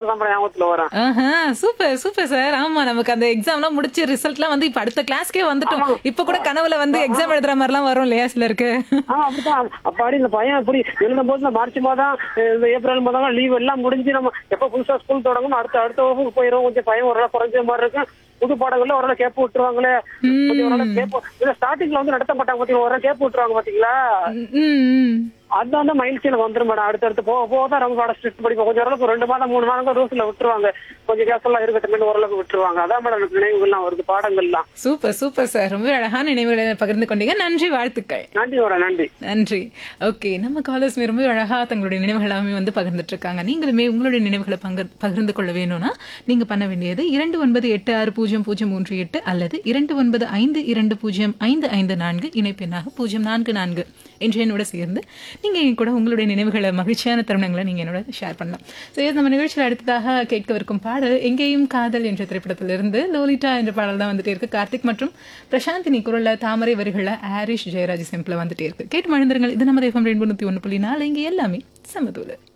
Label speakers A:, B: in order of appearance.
A: தான் மேடம் ஞாபகத்துல வரேன்
B: ஆஹா சூப்பர் சூப்பர் சார் ஆமா நமக்கு அந்த எக்ஸாம்லாம் முடிச்சு ரிசல்ட்லாம் வந்து இப்ப அடுத்த கிளாஸ்க்கே வந்துட்டோம் இப்ப கூட கனவுல வந்து எக்ஸாம் எழுதுற மாதிரிலாம் வரும் இல்லையா சிலருக்கு
A: ஆ அப்படிதான் அப்பாடி இந்த பையன் அப்படி எழுதும் போது இந்த மார்ச் மாதம் இந்த ஏப்ரல் மாதம் லீவ் எல்லாம் முடிஞ்சு நம்ம எப்ப புதுசா ஸ்கூல் தொடங்கும் அடுத்த அடுத்த வகுப்புக்கு போயிடும் கொஞ்சம் பையன் ஒரு குறைஞ்ச மாதிரி இருக்கும் புது பாடங்கள்ல ஒரு கேப் விட்டுருவாங்களே கொஞ்சம் ஒரு கேப் இல்ல ஸ்டார்டிங்ல வந்து நடத்த மாட்டாங்க பாத்தீங்களா ஒரு கேப் விட்டுருவாங்க பாத்தீங்களா
B: ம், ம்.
A: அது வந்து மயில்ஸ் எனக்கு வந்துரும் மேடம் அடுத்தடுத்து போக போக தான் ரொம்ப பாடம் ஸ்ட்ரிக்ட் படிப்போம் கொஞ்சம் ஓரளவுக்கு ரெண்டு மாதம் மூணு மாதம் ரூல்ஸ்ல விட்டுருவாங்க கொஞ்சம் கேஸ் எல்லாம் இருக்கட்டும் ஓரளவுக்கு விட்டுருவாங்க அதான் மேடம் எனக்கு நினைவுகள்லாம் வருது பாடங்கள்லாம்
B: சூப்பர் சூப்பர் சார் ரொம்ப அழகான நினைவுகளை பகிர்ந்து கொண்டீங்க நன்றி வாழ்த்துக்கள்
A: நன்றி வரேன் நன்றி
B: நன்றி ஓகே நம்ம காலர்ஸ் ரொம்ப அழகா தங்களுடைய நினைவுகள் எல்லாமே வந்து பகிர்ந்துட்டு இருக்காங்க நீங்களுமே உங்களுடைய நினைவுகளை பங்கர் பகிர்ந்து கொள்ள வேணும்னா நீங்க பண்ண வேண்டியது இரண்டு ஒன்பது எட்டு ஆறு பூஜ்ஜியம் பூஜ்ஜியம் மூன்று எட்டு அல்லது இரண்டு ஒன்பது ஐந்து இரண்டு பூஜ்ஜியம் ஐந்து ஐந்து நான்கு இணைப்பெண்ணாக பூஜ்ஜியம் நான்கு நான்கு என்று என்னோட சேர்ந்து நீங்க என் கூட உங்களுடைய நினைவுகளை மகிழ்ச்சியான தருணங்களை நீங்க என்னோட ஷேர் பண்ணலாம் சரி நம்ம நிகழ்ச்சியில் அடுத்ததாக கேட்கவிருக்கும் பாடல் எங்கேயும் காதல் என்ற திரைப்படத்திலிருந்து லோலிட்டா என்ற பாடல் தான் வந்துட்டே இருக்கு கார்த்திக் மற்றும் பிரசாந்தினி குரல்ல தாமரை வரிகளில் ஆரிஷ் ஜெயராஜ் சிம்பிள வந்துட்டே இருக்கு கேட்டு மழுந்துருங்கள் இது நம்ம தேஃபம் ரெண்டு ஒன்று புள்ளி நாலு இங்கே எல்லாமே சமதூல